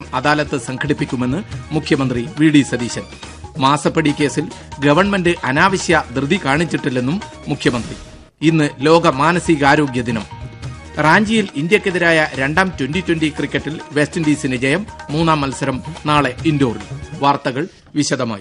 അദാലത്ത് സംഘടിപ്പിക്കുമെന്ന് മുഖ്യമന്ത്രി V D Satheesan മാസപ്പടി കേസിൽ ഗവൺമെന്റ് അനാവശ്യ ധൃതി കാണിച്ചിട്ടില്ലെന്നും മുഖ്യമന്ത്രി ഇന്ന് ലോക മാനസികാരോഗ്യ ദിനം റാഞ്ചിയിൽ ഇന്ത്യക്കെതിരായ രണ്ടാം ട്വന്റി ട്വന്റി ക്രിക്കറ്റിൽ വെസ്റ്റ് ഇൻഡീസിന് ജയം മൂന്നാം മത്സരം നാളെ ഇൻഡോറിൽ വാർത്തകൾ വിശദമായി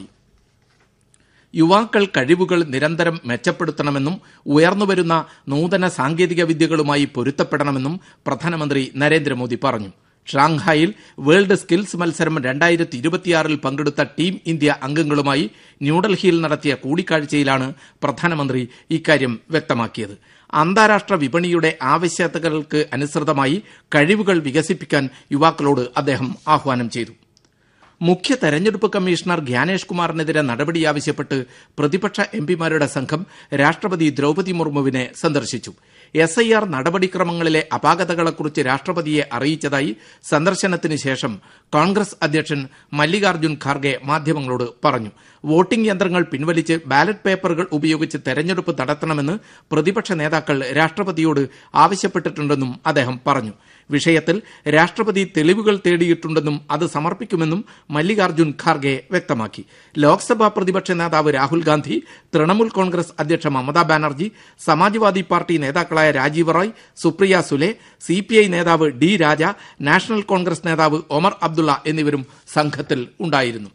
യുവാക്കൾ കഴിവുകൾ നിരന്തരം മെച്ചപ്പെടുത്തണമെന്നും ഉയർന്നുവരുന്ന നൂതന സാങ്കേതിക വിദ്യകളുമായി പൊരുത്തപ്പെടണമെന്നും പ്രധാനമന്ത്രി നരേന്ദ്രമോദി പറഞ്ഞു ഷാങ്ഹായിൽ വേൾഡ് സ്കിൽസ് മത്സരം രണ്ടായിരത്തി ഇരുപത്തിയാറിൽ പങ്കെടുത്ത ടീം ഇന്ത്യ അംഗങ്ങളുമായി ന്യൂഡൽഹിയിൽ നടത്തിയ കൂടിക്കാഴ്ചയിലാണ് പ്രധാനമന്ത്രി ഇക്കാര്യം വ്യക്തമാക്കിയത് അന്താരാഷ്ട്ര വിപണിയുടെ ആവശ്യകതകൾക്ക് അനുസൃതമായി കഴിവുകൾ വികസിപ്പിക്കാൻ യുവാക്കളോട് അദ്ദേഹം ആഹ്വാനം ചെയ്തു മുഖ്യ തെരഞ്ഞെടുപ്പ് കമ്മീഷണർ ഗ്യാനേഷ് കുമാറിനെതിരെ നടപടി ആവശ്യപ്പെട്ട് പ്രതിപക്ഷ എംപിമാരുടെ സംഘം രാഷ്ട്രപതി ദ്രൌപതി മുർമുവിനെ സന്ദർശിച്ചു എസ് ഐ ആർ നടപടിക്രമങ്ങളിലെ അപാകതകളെക്കുറിച്ച് രാഷ്ട്രപതിയെ അറിയിച്ചതായി സന്ദർശനത്തിന് ശേഷം കോൺഗ്രസ് അധ്യക്ഷൻ മല്ലികാർജ്ജുൻ ഖാർഗെ മാധ്യമങ്ങളോട് പറഞ്ഞു വോട്ടിംഗ് യന്ത്രങ്ങൾ പിൻവലിച്ച് ബാലറ്റ് പേപ്പറുകൾ ഉപയോഗിച്ച് തെരഞ്ഞെടുപ്പ് നടത്തണമെന്ന് പ്രതിപക്ഷ നേതാക്കൾ രാഷ്ട്രപതിയോട് ആവശ്യപ്പെട്ടിട്ടുണ്ടെന്നും അദ്ദേഹം പറഞ്ഞു വിഷയത്തിൽ രാഷ്ട്രപതി തെളിവുകൾ തേടിയിട്ടുണ്ടെന്നും അത് സമർപ്പിക്കുമെന്നും മല്ലികാർജ്ജുൻ ഖാർഗെ വ്യക്തമാക്കി ലോക്സഭാ പ്രതിപക്ഷ നേതാവ് രാഹുൽ ഗാന്ധി തൃണമൂൽ കോൺഗ്രസ് അധ്യക്ഷ മമതാ ബാനർജി സമാജ്വാദി പാർട്ടി നേതാക്കളായ രാജീവ് റായ് സുപ്രിയ സുലെ സിപിഐ നേതാവ് ഡി രാജ നാഷണൽ കോൺഗ്രസ് നേതാവ് ഒമർ അബ്ദുള്ള എന്നിവരും സംഘത്തിൽ ഉണ്ടായിരുന്നു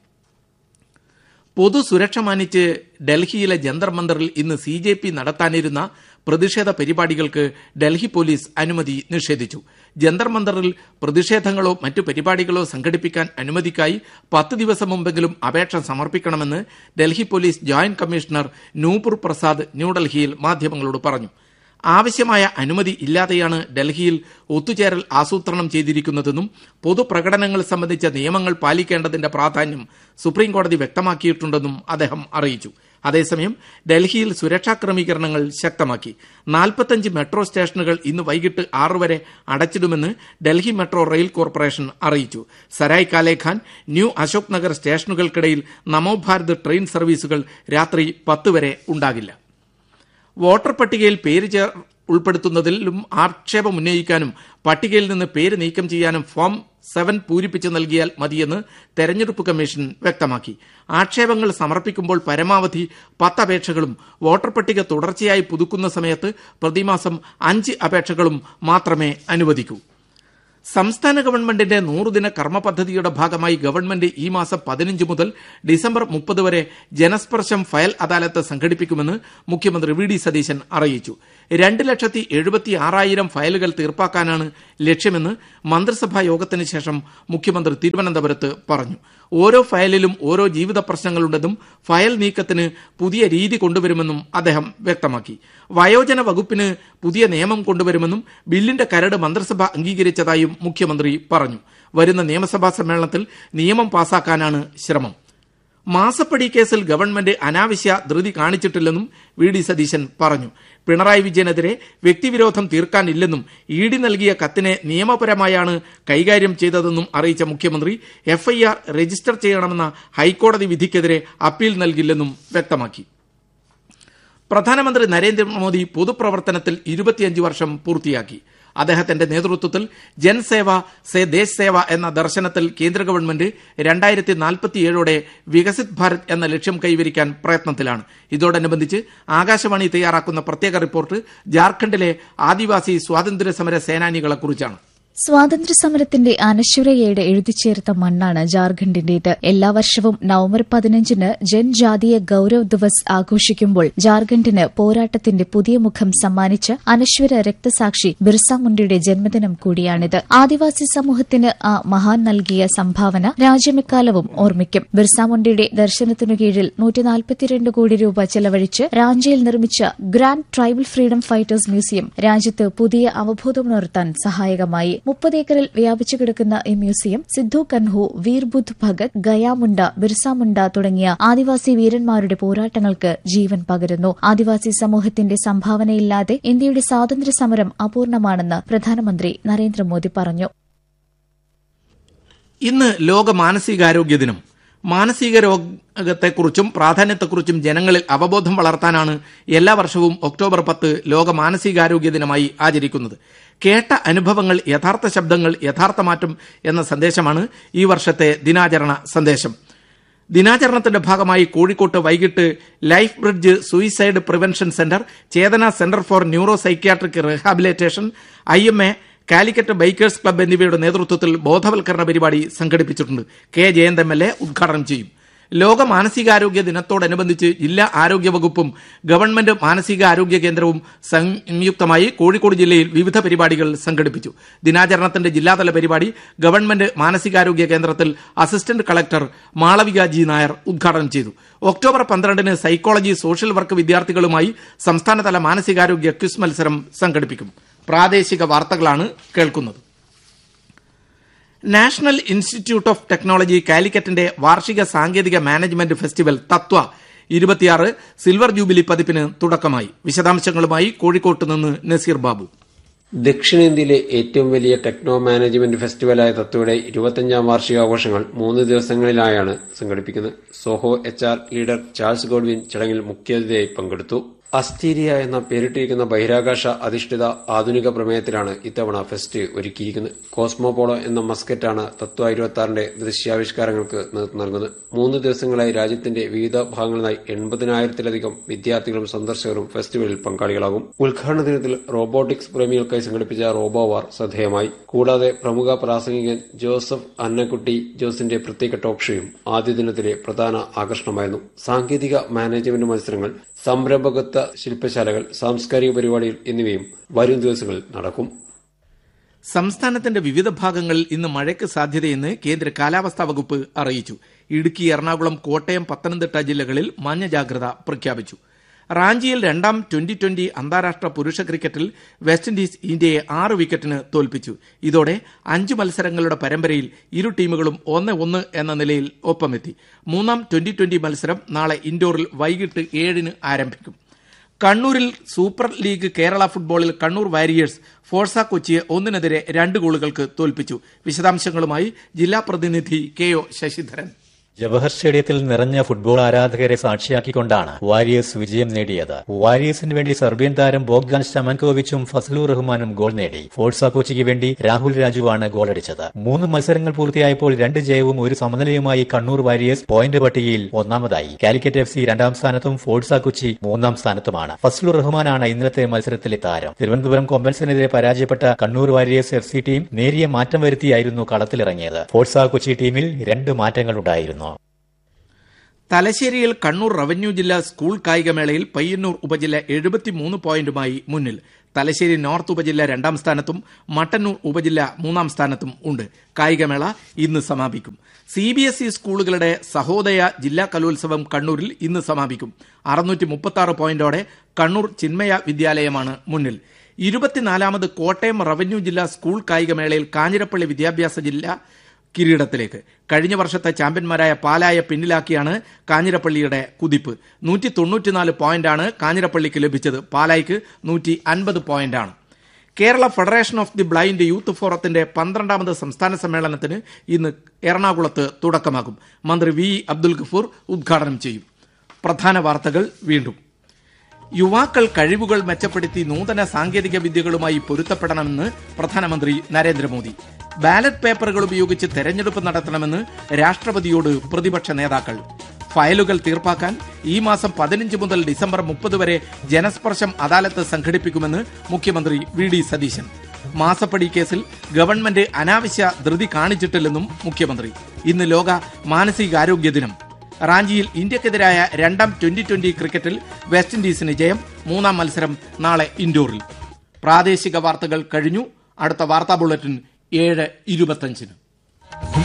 പൊതുസുരക്ഷ മാനിച്ച് ഡൽഹിയിലെ ജന്തർ മന്ദറിൽ ഇന്ന് സി ജെ പി നടത്താനിരുന്ന പ്രതിഷേധ പരിപാടികൾക്ക് ഡൽഹി പോലീസ് അനുമതി നിഷേധിച്ചു ജന്തർ മന്ദറിൽ പ്രതിഷേധങ്ങളോ മറ്റു പരിപാടികളോ സംഘടിപ്പിക്കാൻ അനുമതിക്കായി പത്ത് ദിവസം മുമ്പെങ്കിലും അപേക്ഷ സമർപ്പിക്കണമെന്ന് Delhi police joint commissioner Nupur Prasad ന്യൂഡൽഹിയിൽ മാധ്യമങ്ങളോട് പറഞ്ഞു ആവശ്യമായ അനുമതി ഇല്ലാതെയാണ് ഡൽഹിയിൽ ഒത്തുചേരൽ ആസൂത്രണം ചെയ്തിരിക്കുന്നതെന്നും പൊതുപ്രകടനങ്ങൾ സംബന്ധിച്ച നിയമങ്ങൾ പാലിക്കേണ്ടതിന്റെ പ്രാധാന്യം സുപ്രീംകോടതി വ്യക്തമാക്കിയിട്ടുണ്ടെന്നും അദ്ദേഹം അറിയിച്ചു അതേസമയം ഡൽഹിയിൽ സുരക്ഷാ ക്രമീകരണങ്ങൾ ശക്തമാക്കി നാൽപ്പത്തഞ്ച് മെട്രോ സ്റ്റേഷനുകൾ ഇന്ന് വൈകിട്ട് ആറ് വരെ അടച്ചിടുമെന്ന് ഡൽഹി മെട്രോ റെയിൽ കോർപ്പറേഷൻ അറിയിച്ചു സരായ് കാലേഖാൻ ന്യൂ അശോക് നഗർ സ്റ്റേഷനുകൾക്കിടയിൽ നമോ ഭാരത് ട്രെയിൻ സർവീസുകൾ രാത്രി പത്ത് വരെ ഉണ്ടാകില്ല വോട്ടർ പട്ടികയിൽ പേര് ചേർ ഉൾപ്പെടുത്തുന്നതിലും ആക്ഷേപം ഉന്നയിക്കാനും പട്ടികയിൽ നിന്ന് പേര് നീക്കം ചെയ്യാനും ഫോം സെവൻ പൂരിപ്പിച്ച് നൽകിയാൽ മതിയെന്ന് തെരഞ്ഞെടുപ്പ് കമ്മീഷൻ വ്യക്തമാക്കി ആക്ഷേപങ്ങൾ സമർപ്പിക്കുമ്പോൾ പരമാവധി പത്ത് അപേക്ഷകളും വോട്ടർ പട്ടിക തുടർച്ചയായി പുതുക്കുന്ന സമയത്ത് പ്രതിമാസം അഞ്ച് അപേക്ഷകളും മാത്രമേ അനുവദിക്കൂ സംസ്ഥാന ഗവൺമെന്റിന്റെ നൂറുദിന കർമ്മ പദ്ധതിയുടെ ഭാഗമായി ഗവൺമെന്റ് ഈ മാസം പതിനഞ്ച് മുതൽ ഡിസംബർ മുപ്പത് വരെ ജനസ്പർശം ഫയൽ അദാലത്ത് സംഘടിപ്പിക്കുമെന്ന് മുഖ്യമന്ത്രി വി ഡി സതീശൻ അറിയിച്ചു രണ്ട് ലക്ഷത്തി എഴുപത്തി ആറായിരം ഫയലുകൾ തീർപ്പാക്കാനാണ് ലക്ഷ്യമെന്ന് മന്ത്രിസഭാ യോഗത്തിന് ശേഷം മുഖ്യമന്ത്രി തിരുവനന്തപുരത്ത് പറഞ്ഞു ഓരോ ഫയലിലും ഓരോ ജീവിത പ്രശ്നങ്ങളുണ്ടെന്നും ഫയൽ നീക്കത്തിന് പുതിയ രീതി കൊണ്ടുവരുമെന്നും അദ്ദേഹം വ്യക്തമാക്കി വയോജന വകുപ്പിന് പുതിയ നിയമം കൊണ്ടുവരുമെന്നും ബില്ലിന്റെ കരട് മന്ത്രിസഭ അംഗീകരിച്ചതായും മുഖ്യമന്ത്രി പറഞ്ഞു വരുന്ന നിയമസഭാ സമ്മേളനത്തിൽ നിയമം പാസാക്കാനാണ് ശ്രമം മാസപ്പടി കേസിൽ ഗവൺമെന്റ് അനാവശ്യ ധൃതി കാണിച്ചിട്ടില്ലെന്നും വി ഡി സതീശൻ പറഞ്ഞു പിണറായി വിജയനെതിരെ വ്യക്തിവിരോധം തീർക്കാനില്ലെന്നും ഇ ഡി നൽകിയ കത്തിനെ നിയമപരമായാണ് കൈകാര്യം ചെയ്തതെന്നും അറിയിച്ച മുഖ്യമന്ത്രി എഫ്ഐആർ രജിസ്റ്റർ ചെയ്യണമെന്ന ഹൈക്കോടതി വിധിക്കെതിരെ അപ്പീൽ നൽകില്ലെന്നും വ്യക്തമാക്കി പ്രധാനമന്ത്രി നരേന്ദ്രമോദി പൊതുപ്രവർത്തനത്തിൽ ഇരുപത്തിയഞ്ച് വർഷം പൂർത്തിയാക്കി അദ്ദേഹത്തിന്റെ നേതൃത്വത്തിൽ ജൻസേവ സേ ദേശ് സേവ എന്ന ദർശനത്തിൽ കേന്ദ്ര ഗവൺമെന്റ് രണ്ടായിരത്തി നാൽപ്പത്തിയേഴോടെ വികസിത് ഭാരത് എന്ന ലക്ഷ്യം കൈവരിക്കാൻ പ്രയത്നത്തിലാണ് ഇതോടനുബന്ധിച്ച് ആകാശവാണി തയ്യാറാക്കുന്ന പ്രത്യേക റിപ്പോർട്ട് ജാർഖണ്ഡിലെ ആദിവാസി സ്വാതന്ത്ര്യ സമര സേനാനികളെക്കുറിച്ചാണ് സ്വാതന്ത്ര്യ സമരത്തിന്റെ അനശ്വരതയുടെ എഴുതിച്ചേർത്ത മണ്ണാണ് ജാർഖണ്ഡിന്റേത് എല്ലാ വർഷവും നവംബർ പതിനഞ്ചിന് ജൻജാതീയ ഗൌരവ് ദിവസ് ആഘോഷിക്കുമ്പോൾ ജാർഖണ്ഡിന് പോരാട്ടത്തിന്റെ പുതിയ മുഖം സമ്മാനിച്ച അനശ്വര രക്തസാക്ഷി ബിർസ മുണ്ടയുടെ ജന്മദിനം കൂടിയാണിത് ആദിവാസി സമൂഹത്തിന് ആ മഹാൻ നൽകിയ സംഭാവന രാജ്യമെക്കാലവും ഓർമ്മിക്കും ബിർസ മുണ്ടയുടെ ദർശനത്തിനു കീഴിൽ നൂറ്റിനാൽപ്പത്തിരണ്ട് കോടി രൂപ ചെലവഴിച്ച് റാഞ്ചിയിൽ നിർമ്മിച്ച grand tribal freedom fighters museum രാജ്യത്ത് പുതിയ അവബോധമുണർത്താൻ സഹായകമായി മുപ്പത് ഏക്കറിൽ വ്യാപിച്ചു കിടക്കുന്ന ഈ മ്യൂസിയം സിദ്ധു കൻഹു വീർബുദ്ധ് ഭഗത് ഗയാമുണ്ട ബിർസ മുണ്ട തുടങ്ങിയ ആദിവാസി വീരന്മാരുടെ പോരാട്ടങ്ങൾക്ക് ജീവൻ പകരുന്നു ആദിവാസി സമൂഹത്തിന്റെ സംഭാവനയില്ലാതെ ഇന്ത്യയുടെ സ്വാതന്ത്ര്യ സമരം അപൂർണമാണെന്ന് പ്രധാനമന്ത്രി നരേന്ദ്രമോദി പറഞ്ഞു ഇന്ന് ലോക മാനസികാരോഗ്യ ദിനം മാനസിക രോഗത്തെക്കുറിച്ചും പ്രാധാന്യത്തെക്കുറിച്ചും ജനങ്ങളിൽ അവബോധം വളർത്താനാണ് എല്ലാ വർഷവും ഒക്ടോബർ പത്ത് ലോക മാനസികാരോഗ്യ ദിനമായി ആചരിക്കുന്നത് കേട്ട അനുഭവങ്ങൾ യഥാർത്ഥ ശബ്ദങ്ങൾ യഥാർത്ഥ മാറ്റം എന്ന സന്ദേശമാണ് ഈ വർഷത്തെ ദിനാചരണ സന്ദേശം ദിനാചരണത്തിന്റെ ഭാഗമായി കോഴിക്കോട്ട് വൈകിട്ട് life bridge suicide prevention centre Chetana centre for neuro psychiatric rehabilitation I M A Calicut bikers club എന്നിവയുടെ നേതൃത്വത്തിൽ ബോധവൽക്കരണ പരിപാടി സംഘടിപ്പിച്ചിട്ടുണ്ട് K Jayanth M L A ഉദ്ഘാടനം ചെയ്യും ലോക മാനസികാരോഗ്യ ദിനത്തോടനുബന്ധിച്ച് ജില്ലാ ആരോഗ്യ വകുപ്പും ഗവൺമെന്റ് മാനസികാരോഗ്യ കേന്ദ്രവും സംയുക്തമായി കോഴിക്കോട് ജില്ലയിൽ വിവിധ പരിപാടികൾ സംഘടിപ്പിച്ചു ദിനാചരണത്തിന്റെ ജില്ലാതല പരിപാടി ഗവൺമെന്റ് മാനസികാരോഗ്യ കേന്ദ്രത്തിൽ assistant collector Malavika G Nair ഉദ്ഘാടനം ചെയ്തു ഒക്ടോബർ പന്ത്രണ്ടിന് സൈക്കോളജി സോഷ്യൽ വർക്ക് വിദ്യാർത്ഥികളുമായി സംസ്ഥാനതല മാനസികാരോഗ്യ ക്വിസ് മത്സരം സംഘടിപ്പിക്കും പ്രാദേശിക വാർത്തകളാണ് കേൾക്കുന്നത് നാഷണൽ ഇൻസ്റ്റിറ്റ്യൂട്ട് ഓഫ് ടെക്നോളജി കാലിക്കറ്റിന്റെ വാർഷിക സാങ്കേതിക മാനേജ്മെന്റ് ഫെസ്റ്റിവൽ തത്വ ഇരുപത്തിയാറ് സിൽവർ ജൂബിലി പതിപ്പിന് തുടക്കമായി വിശദാംശങ്ങളുമായി കോഴിക്കോട്ട് നിന്ന് നസീർ ബാബു ദക്ഷിണേന്ത്യയിലെ ഏറ്റവും വലിയ ടെക്നോ മാനേജ്മെന്റ് ഫെസ്റ്റിവലായ തത്വയുടെ ഇരുപത്തിയഞ്ചാം വാർഷികാഘോഷങ്ങൾ മൂന്ന് ദിവസങ്ങളിലായാണ് സംഘടിപ്പിക്കുന്നത് Zoho H R leader Charles Godwin ചടങ്ങിൽ മുഖ്യാതിഥിയായി പങ്കെടുത്തു അസ്റ്റീരിയ എന്ന പേരിട്ടിരിക്കുന്ന ബഹിരാകാശ അധിഷ്ഠിത ആധുനിക പ്രമേയത്തിലാണ് ഇത്തവണ ഫെസ്റ്റ് ഒരുക്കിയിരിക്കുന്നത് കോസ്മോപോളോ എന്ന മസ്കറ്റാണ് തത്വ ഇരുപത്തി ദൃശ്യാവിഷ്കാരങ്ങൾക്ക് നേതൃത്വം നൽകുന്നത് മൂന്ന് ദിവസങ്ങളായി രാജ്യത്തിന്റെ വിവിധ ഭാഗങ്ങളിലായി എൺപതിനായിരത്തിലധികം വിദ്യാർത്ഥികളും സന്ദർശകരും ഫെസ്റ്റിവലിൽ പങ്കാളികളാകും ഉദ്ഘാടന ദിനത്തിൽ റോബോട്ടിക്സ് പ്രേമികൾക്കായി സംഘടിപ്പിച്ച റോബോവാർ ശ്രദ്ധേയമായി കൂടാതെ പ്രമുഖ പ്രാസംഗികൻ ജോസഫ് അന്നക്കുട്ടി ജോസിന്റെ പ്രത്യേക ടോക്ക് ഷോയും ആദ്യ ദിനത്തിലെ പ്രധാന ആകർഷണമായിരുന്നു സാങ്കേതിക മാനേജ്മെന്റ് മത്സരങ്ങൾ സംരംഭകത്വ ശില്പശാലകൾ സാംസ്കാരിക പരിപാടികൾ എന്നിവയും വരും ദിവസങ്ങളിൽ നടക്കും സംസ്ഥാനത്തിന്റെ വിവിധ ഭാഗങ്ങളിൽ ഇന്ന് മഴയ്ക്ക് സാധ്യതയെന്ന് കേന്ദ്ര കാലാവസ്ഥാ വകുപ്പ് അറിയിച്ചു ഇടുക്കി എറണാകുളം കോട്ടയം പത്തനംതിട്ട ജില്ലകളിൽ മഞ്ഞ ജാഗ്രത പ്രഖ്യാപിച്ചു റാഞ്ചിയിൽ രണ്ടാം ട്വന്റി ട്വന്റി അന്താരാഷ്ട്ര പുരുഷ ക്രിക്കറ്റിൽ വെസ്റ്റ് ഇൻഡീസ് ഇന്ത്യയെ ആറ് വിക്കറ്റിന് തോൽപ്പിച്ചു ഇതോടെ അഞ്ച് മത്സരങ്ങളുടെ പരമ്പരയിൽ ഇരു ടീമുകളും ഒന്ന് ഒന്ന് എന്ന നിലയിൽ ഒപ്പമെത്തി മൂന്നാം ട്വന്റി ട്വന്റി മത്സരം നാളെ ഇൻഡോറിൽ വൈകിട്ട് ഏഴിന് ആരംഭിക്കും കണ്ണൂരിൽ സൂപ്പർ ലീഗ് കേരള ഫുട്ബോളിൽ കണ്ണൂർ വാരിയേഴ്സ് ഫോഴ്സ കൊച്ചിയെ ഒന്നിനെതിരെ രണ്ട് ഗോളുകൾക്ക് തോൽപ്പിച്ചു വിശദാംശങ്ങളുമായി ജില്ലാ പ്രതിനിധി കെ ഒ ശശിധരൻ ജവഹർ സ്റ്റേഡിയത്തിൽ നിറഞ്ഞ ഫുട്ബോൾ ആരാധകരെ സാക്ഷിയാക്കിക്കൊണ്ടാണ് വാരിയേഴ്സ് വിജയം നേടിയത് വാരിയേഴ്സിന് വേണ്ടി സെർബിയൻ താരം ബോഗ്ദാൻ സ്റ്റമൻകോവിച്ചും ഫസലു റഹ്മാനും ഗോൾ നേടി ഫോഴ്സ കോച്ചിക്ക് വേണ്ടി രാഹുൽ രാജുവാണ് ഗോളടിച്ചത് മൂന്ന് മത്സരങ്ങൾ പൂർത്തിയായപ്പോൾ രണ്ട് ജയവും ഒരു സമനിലയുമായി കണ്ണൂർ വാരിയേഴ്സ് പോയിന്റ് പട്ടികയിൽ ഒന്നാമതായി കാലിക്കറ്റ് എഫ് സി രണ്ടാം സ്ഥാനത്തും ഫോഴ്സ കൊച്ചി മൂന്നാം സ്ഥാനത്തുമാണ് ഫസലു റഹ്മാനാണ് ഇന്നലത്തെ മത്സരത്തിലെ താരം തിരുവനന്തപുരം കൊമ്പൻസിനെതിരെ പരാജയപ്പെട്ട Kannur Warriors F C team നേരിയ മാറ്റം വരുത്തിയായിരുന്നു കളത്തിലിറങ്ങിയത് ഫോഴ്സ കൊച്ചി ടീമിൽ രണ്ട് മാറ്റങ്ങളുണ്ടായിരുന്നു തലശ്ശേരിയിൽ കണ്ണൂർ റവന്യൂ ജില്ലാ സ്കൂൾ കായികമേളയിൽ പയ്യന്നൂർ ഉപജില്ല എഴുപത്തിമൂന്ന് പോയിന്റുമായി മുന്നിൽ തലശ്ശേരി നോർത്ത് ഉപജില്ല രണ്ടാം സ്ഥാനത്തും മട്ടന്നൂർ ഉപജില്ല മൂന്നാം സ്ഥാനത്തും ഉണ്ട് കായികമേള ഇന്ന് സമാപിക്കും സി ബി എസ് ഇ സ്കൂളുകളുടെ സഹോദയ ജില്ലാ കലോത്സവം കണ്ണൂരിൽ ഇന്ന് സമാപിക്കും അറുന്നൂറ്റി മുപ്പത്തി ആറ് പോയിന്റോടെ കണ്ണൂർ ചിന്മയ വിദ്യാലയമാണ് മുന്നിൽ ഇരുപത്തിനാലാമത് കോട്ടയം റവന്യൂ ജില്ലാ സ്കൂൾ കായികമേളയിൽ കാഞ്ഞിരപ്പള്ളി വിദ്യാഭ്യാസ ജില്ല കിരീടത്തിലേക്ക് കഴിഞ്ഞ വർഷത്തെ ചാമ്പ്യന്മാരായ പാലായ പിന്നിലാക്കിയാണ് കാഞ്ഞിരപ്പള്ളിയുടെ കുതിപ്പ് നൂറ്റി തൊണ്ണൂറ്റിനാല് പോയിന്റാണ് കാഞ്ഞിരപ്പള്ളിക്ക് ലഭിച്ചത് പാലായ്ക്ക് നൂറ്റി അൻപത് പോയിന്റാണ് Kerala federation of the blind youth ഫോറത്തിന്റെ പന്ത്രണ്ടാമത് സംസ്ഥാന സമ്മേളനത്തിന് ഇന്ന് എറണാകുളത്ത് തുടക്കമാകും മന്ത്രി വി അബ്ദുൽ ഗഫൂർ ഉദ്ഘാടനം ചെയ്യും പ്രധാന വാർത്തകൾ വീണ്ടും യുവാക്കൾ കഴിവുകൾ മെച്ചപ്പെടുത്തി നൂതന സാങ്കേതിക വിദ്യകളുമായി പൊരുത്തപ്പെടണമെന്ന് പ്രധാനമന്ത്രി നരേന്ദ്രമോദി ബാലറ്റ് പേപ്പറുകൾ ഉപയോഗിച്ച് തെരഞ്ഞെടുപ്പ് നടത്തണമെന്ന് രാഷ്ട്രപതിയോട് പ്രതിപക്ഷ നേതാക്കൾ ഫയലുകൾ തീർപ്പാക്കാൻ ഈ മാസം പതിനഞ്ച് മുതൽ ഡിസംബർ മുപ്പത് വരെ ജനസ്പർശം അദാലത്ത് സംഘടിപ്പിക്കുമെന്ന് മുഖ്യമന്ത്രി വി ഡി സതീശൻ മാസപ്പടി കേസിൽ ഗവൺമെന്റ് അനാവശ്യ ധൃതി കാണിച്ചിട്ടില്ലെന്നും മുഖ്യമന്ത്രി ഇന്ന് ലോക മാനസികാരോഗ്യ ദിനം റാഞ്ചിയിൽ ഇന്ത്യക്കെതിരായ രണ്ടാം ട്വന്റി ട്വന്റി ക്രിക്കറ്റിൽ വെസ്റ്റ് ഇൻഡീസിന് ജയം മൂന്നാം മത്സരം നാളെ ഇൻഡോറിൽ പ്രാദേശിക വാർത്തകൾ കഴിഞ്ഞു അടുത്ത വാർത്താ ബുള്ളറ്റിൻ ഏഴ് ഇരുപത്തഞ്ചിന്